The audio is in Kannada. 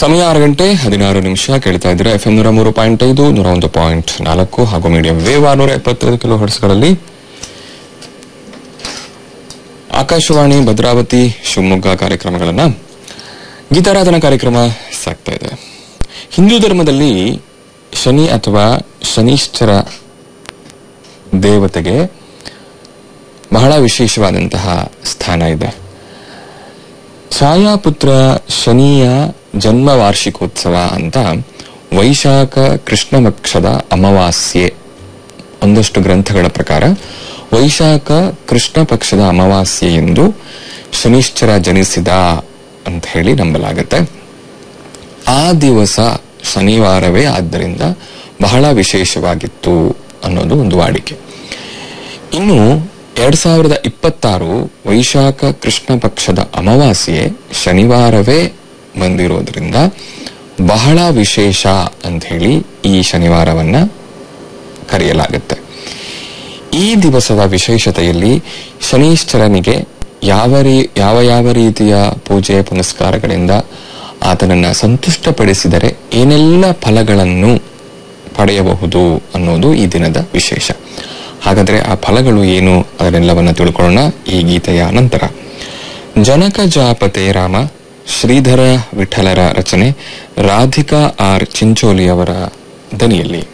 ಸಮಯ ಆರು ಗಂಟೆ ಹದಿನಾರು ನಿಮಿಷ ಕೇಳ್ತಾ ಇದ್ರೆ ಎಫ್ ಎಂ ನೂರ ಮೂರು ಪಾಯಿಂಟ್ ಐದು ನೂರ ಒಂದು ಪಾಯಿಂಟ್ ನಾಲ್ಕು ಹಾಗೂ ಮೀಡಿಯಂ ವೇವ್ ಆರ್ನೂರ ಎಪ್ಪತ್ತೈದು ಕಿಲೋ ಹರ್ಟ್ಸ್ಗಳಲ್ಲಿ ಆಕಾಶವಾಣಿ ಭದ್ರಾವತಿ ಶಿವಮೊಗ್ಗ ಕಾರ್ಯಕ್ರಮಗಳನ್ನ ಗೀತಾರಾಧನಾ ಕಾರ್ಯಕ್ರಮ ಸಾಗ್ತಾ ಇದೆ ಹಿಂದೂ ಧರ್ಮದಲ್ಲಿ ಶನಿ ಅಥವಾ ಶನೀಶ್ಚರ ದೇವತೆಗೆ ಬಹಳ ವಿಶೇಷವಾದಂತಹ ಸ್ಥಾನ ಇದೆ ಛಾಯಾಪುತ್ರ ಶನಿಯ ಜನ್ಮ ವಾರ್ಷಿಕೋತ್ಸವ ಅಂತ ವೈಶಾಖ ಕೃಷ್ಣ ಪಕ್ಷದ ಅಮಾವಾಸ್ಯೆ ಒಂದಷ್ಟು ಗ್ರಂಥಗಳ ಪ್ರಕಾರ ವೈಶಾಖ ಕೃಷ್ಣ ಪಕ್ಷದ ಅಮಾವಾಸ್ಯೆ ಎಂದು ಶನಿಶ್ಚರ ಜನಿಸಿದ ಅಂತ ಹೇಳಿ ನಂಬಲಾಗುತ್ತೆ ಆ ದಿವಸ ಶನಿವಾರವೇ ಆದ್ದರಿಂದ ಬಹಳ ವಿಶೇಷವಾಗಿತ್ತು ಅನ್ನೋದು ಒಂದು ವಾಡಿಕೆ ಇನ್ನು ಎರಡ್ ಸಾವಿರದ ಇಪ್ಪತ್ತಾರು ವೈಶಾಖ ಕೃಷ್ಣ ಪಕ್ಷದ ಅಮಾವಾಸ್ಯೆ ಶನಿವಾರವೇ ಬಂದಿರೋದ್ರಿಂದ ಬಹಳ ವಿಶೇಷ ಅಂತ ಹೇಳಿ ಈ ಶನಿವಾರವನ್ನ ಕರೆಯಲಾಗುತ್ತೆ ಈ ದಿವಸದ ವಿಶೇಷತೆಯಲ್ಲಿ ಶನೀಶ್ಚರನಿಗೆ ಯಾವ ರೀ ಯಾವ ಯಾವ ರೀತಿಯ ಪೂಜೆ ಪುನಸ್ಕಾರಗಳಿಂದ ಆತನನ್ನ ಸಂತುಷ್ಟಪಡಿಸಿದರೆ ಏನೆಲ್ಲ ಫಲಗಳನ್ನು ಪಡೆಯಬಹುದು ಅನ್ನೋದು ಈ ದಿನದ ವಿಶೇಷ ಹಾಗಾದ್ರೆ ಆ ಫಲಗಳು ಏನು ಅದನ್ನೆಲ್ಲವನ್ನ ತಿಳ್ಕೊಳ್ಳೋಣ ಈ ಗೀತೆಯ ನಂತರ ಜನಕ ಜಾಪತೆ ರಾಮ ಶ್ರೀಧರ ವಿಠಲರ ರಚನೆ ರಾಧಿಕಾ ಆರ್ ಚಿಂಚೋಲಿ ಅವರ ದನಿಯಲ್ಲಿ